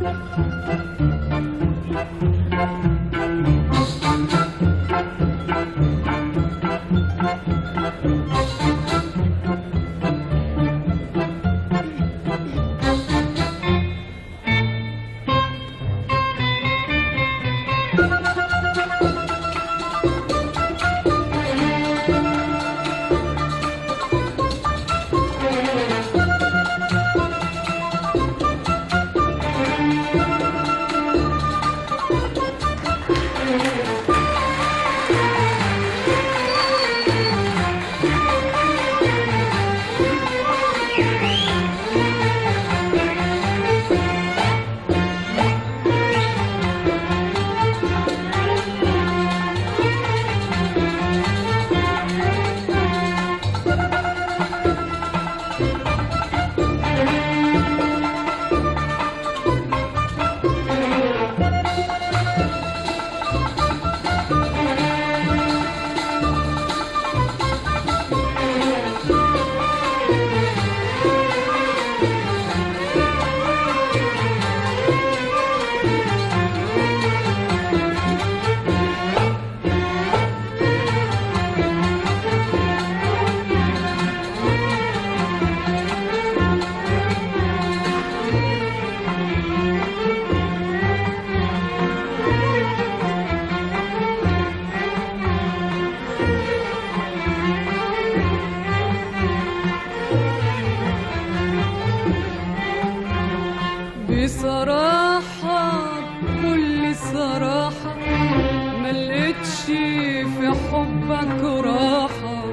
بصراحة بكل صراحة ملقتش في حبك راحة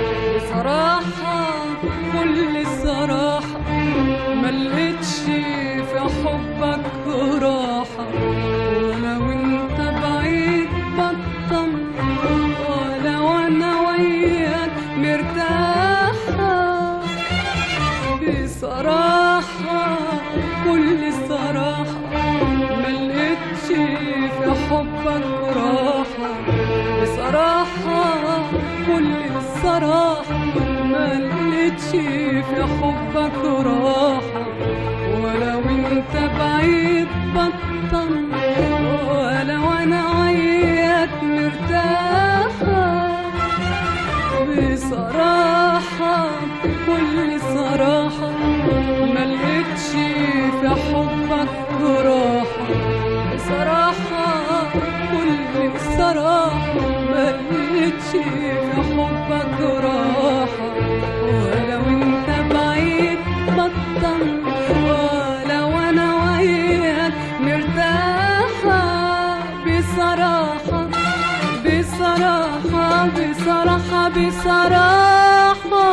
بصراحة بكل صراحة ملقتش في حبك راحة ولو انت بعيد بطل ولو انا وياك مرتاحة بصراحة كل صراحة ملقتش في حبك راحة بصراحة كل صراحة ملقتش في حبك راحة ولو انت بعيد بطل ولو انا وياك مرتاحة بصراحة بكل صراحة ملقتش في حبك راحة بصراحة بكل صراحة ملقتش في حبك راحة ولو انت بعيد بطل ولو انا وياك مرتاحة بصراحة بصراحة بصراحة بصراحة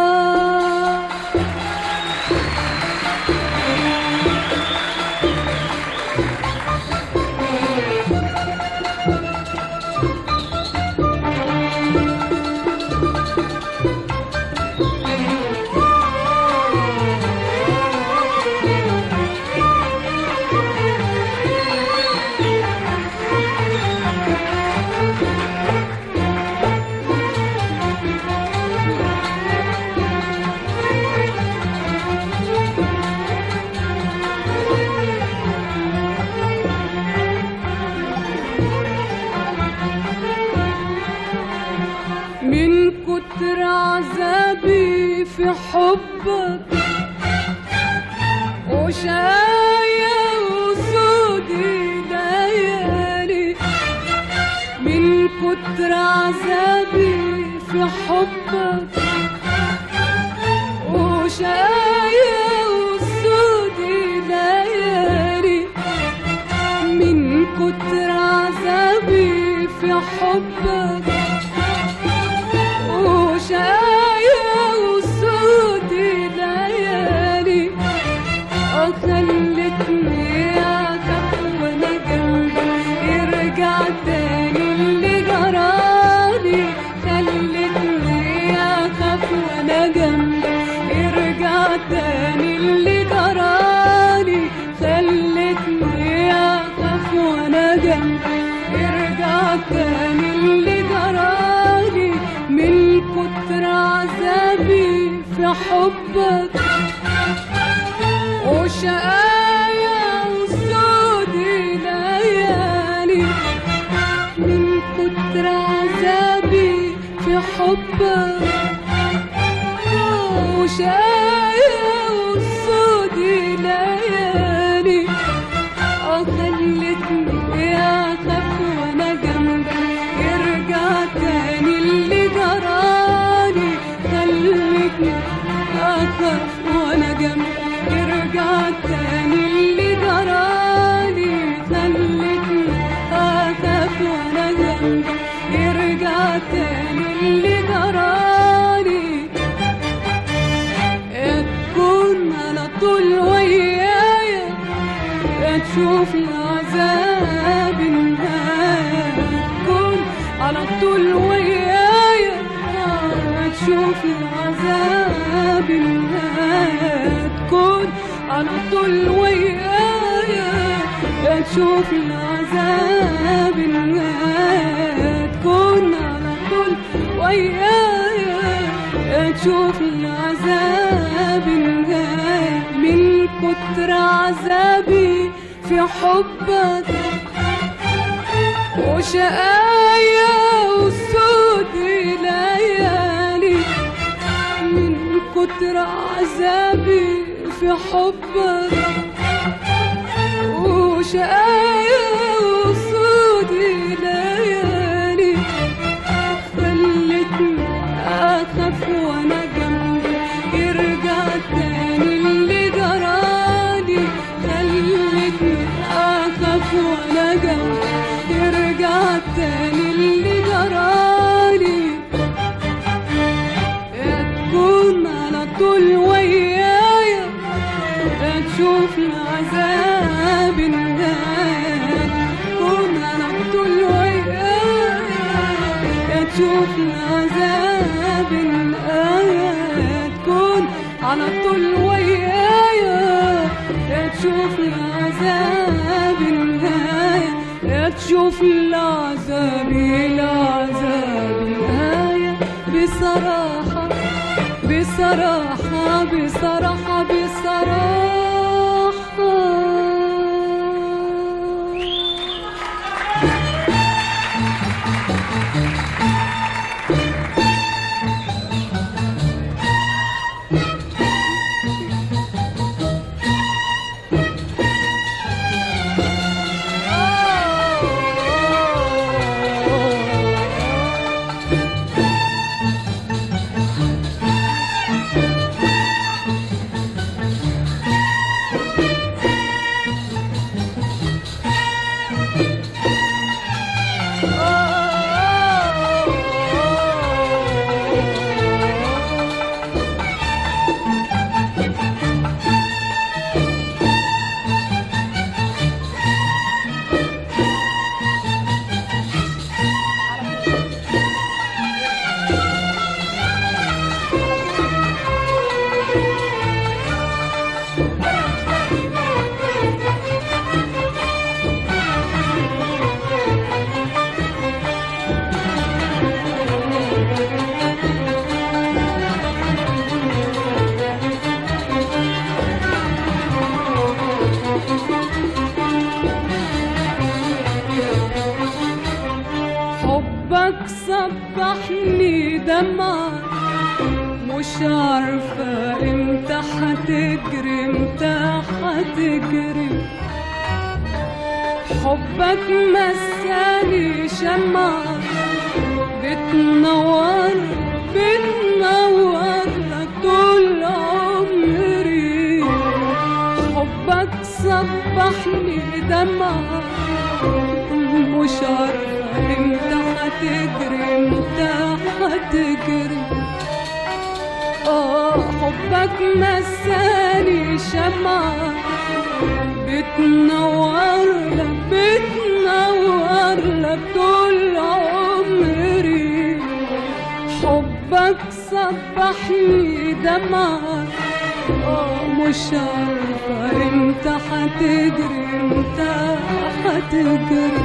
من كتر عذابي في حبك وشايا وسودي ليالي من كتر عذابي في حبك وشايا وسودي ليالي من كتر عذابي في حبك وشايا وسودي ليالي خلتني اخاف وانا جنبك يرجع تاني اللي جرالي خلتني اخاف وانا جنبك يرجع تاني اللي جرالي خلتني اخاف وانا جنبك يرجع تاني اللي جرالي من كتر عذابي في حبك وشقايا وسودي حبك وشاية وصوت ليالي اه خلتني اخاف وانا جنبك يرجع تاني اللي جرالي خلتني اخاف وانا جنبك يرجع تاني اللي جرالي خلتني اخاف وانا جنبك يرجع تاني اللي جرالي يا تكون على طول ويايا يا تشوف العذاب النهاية تكون على طول ويايا آه، تشوف العذاب النهاية تكون على طول ويايا يا تشوف العذاب النهاية تكون على طول ويايا يا تشوف العذاب النهاية من كتر عذابي في حبك وشقايا وسود ليالي من كتر عذابي في حبك وشقايا وسود ليالي خلتني اخاف وانا جنبك يرجع تاني اللي جرالي خلتني اخاف وانا جنبك يرجع تاني اللي جرالي يا تكون على طول ويايا يا تشوف العذاب النهاية تكون على طول ويايا يا تشوف العذاب النهاية تكون على طول ويايا يا تشوف العذاب النهاية يا تشوف العذاب العذاب النهاية بصراحة بصراحة بصراحة بصراحة حبك صبحني دمع مش عارفة امتى هتجري امتى هتجري حبك مساني شمع بتنور بتنور لك طول عمري حبك صبحني دمع مش عارفة امتى هتجري امتى هتجري اه حبك مساني شمعة بتنور لك بتنور لك طول عمري حبك صبحني دمعة اه مش عارفة امتى هتجري امتى هتجري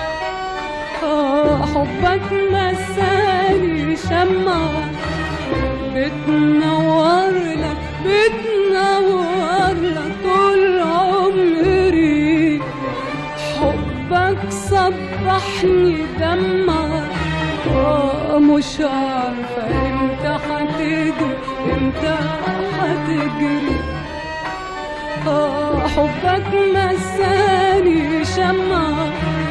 اه حبك مساني شمعة بتنور لك بتنور لك طول عمري حبك صبحني دمعة آه، مش عارفة امتى هتجري امتى هتجري آه، حبك مساني شمعة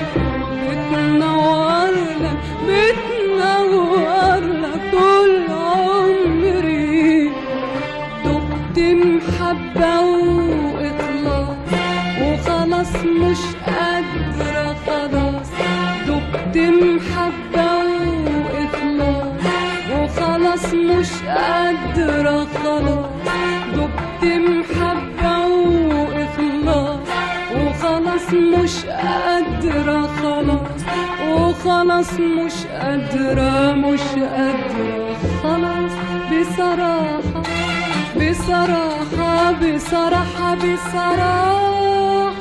بتنور لك بتنور لك طول عمري دقت محبة وإخلاص وخلاص مش قادرة خلاص دقت محبة وإخلاص وخلاص مش قادرة خلاص دقت محبة وإخلاص وخلاص مش قادرة خلاص وخلاص مش قادرة مش قادرة خلاص بصراحة بصراحة بصراحة بصراحة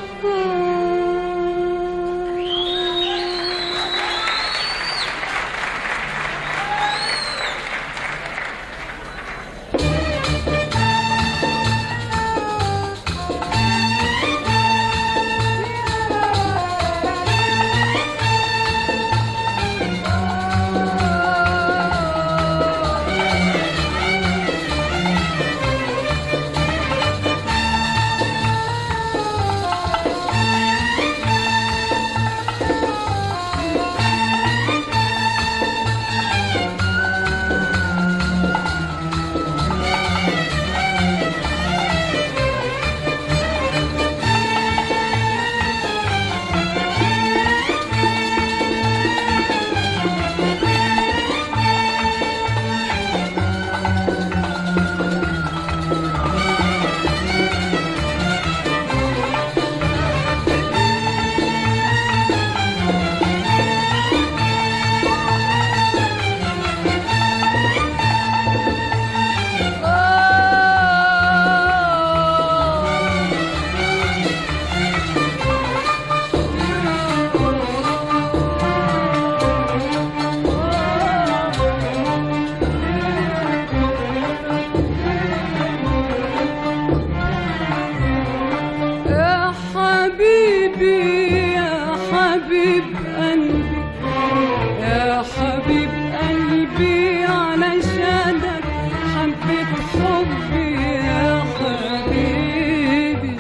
يا حبيبي يا حبيب قلبي يا حبيب قلبي علشانك حبيت حبي يا حبيبي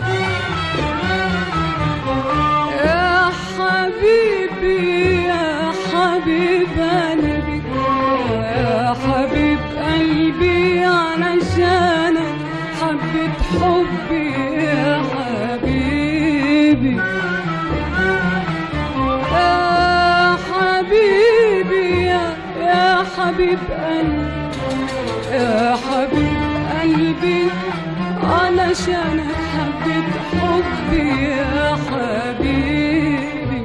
يا حبيبي يا حبيب قلبي يا حبيب قلبي علشانك حبيت حبي يا حبيبي يا حبيبي يا يا حبيب قلبي يا حبيب قلبي علشانك حبيت حبي يا حبيبي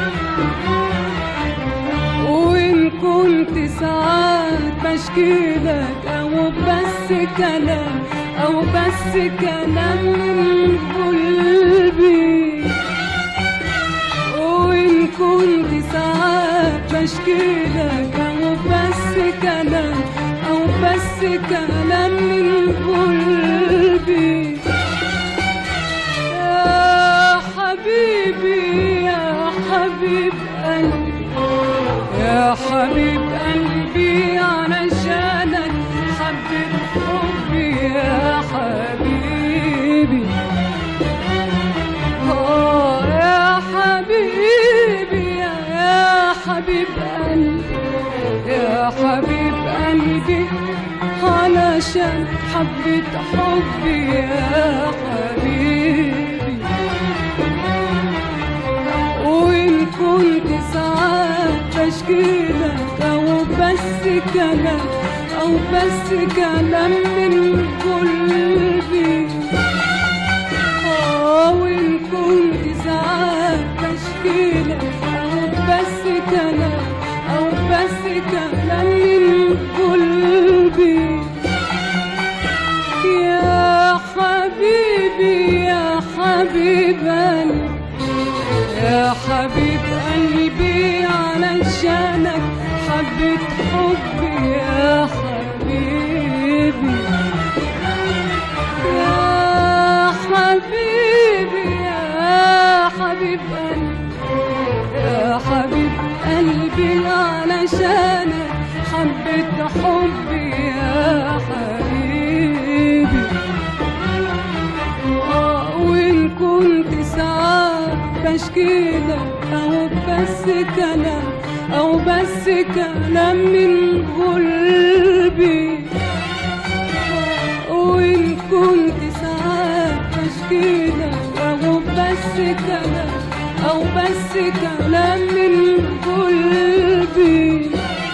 وإن كنت ساعات بشكيلك أو بس كلام أو بس كلام من قلبي وإن كنت ساعات بشكيلك أو بس كلام أو بس كلام من قلبي يا حبيبي يا حبيب قلبي يا حبيب قلبي علشانك حبيت حبي يا حبيبي آه يا حبيبي يا يا حبيب قلبي يا حبيب قلبي علشان حبيت حبي يا حبيبي وإن كنت ساعات بشكيلك أو بس كلام أو بس كلام من قلبي آه وإن كنت ساعات بشكيلك أو بس كلام أو بس كلام من قلبي يا حبيبي يا حبيب قلبي يا حبيب قلبي علشانك حبيت حبي يا حبيبي يا حبيبي يا حبيب قلبي يا حبيب قلبي قلبي علشانك حبيت حبي يا حبيبي آه، وإن كنت ساعات بشكيلك أو بس كلام أو بس كلام من قلبي آه، وإن كنت ساعات بشكيلك أو بس كلام أو بس كلام من قلبي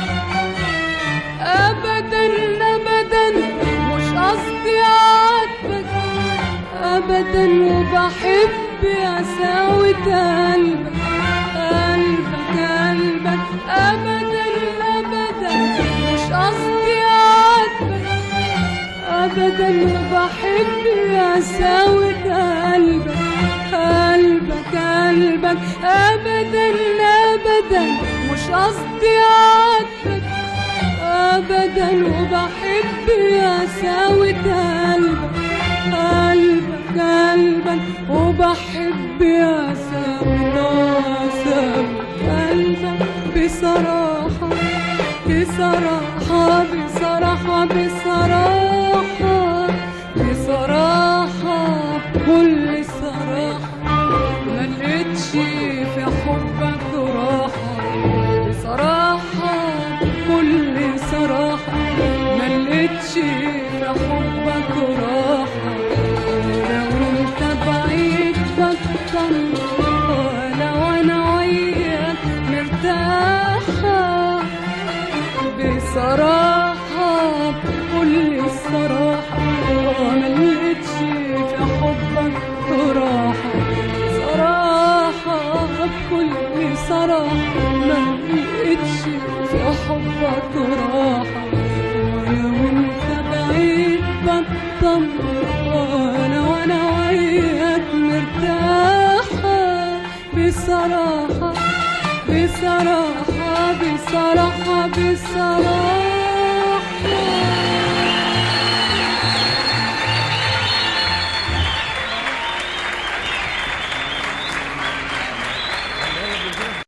ابدا ابدا مش قصدي اعاتبك ابدا وبحب اساوي قلبك قلبك قلبك ابدا ابدا مش قصدي اعاتبك ابدا وبحب اساوي قلبك قلبك قلبك ابدا ابدا مش قصدي اعاتبك ابدا وبحب اساوي قلبك قلبك قلبك وبحب اساوي اساوي قلبك بصراحة بصراحة بصراحة بصراحة بصراحة بكل صراحة ما لقيتش في حبك راحة بصراحة بكل صراحة ما لقيتش في حبك راحة لو انت بعيد بطل ولا وانا وياك مرتاحة بصراحة بكل الصراحة ما لقيتش في حبك راحة صراحة بكل صراحة ما لقيتش في حبك راحة ولو انت بعيد بطل وانا وانا وياك مرتاحة بصراحة بصراحة بصراحة بصراحة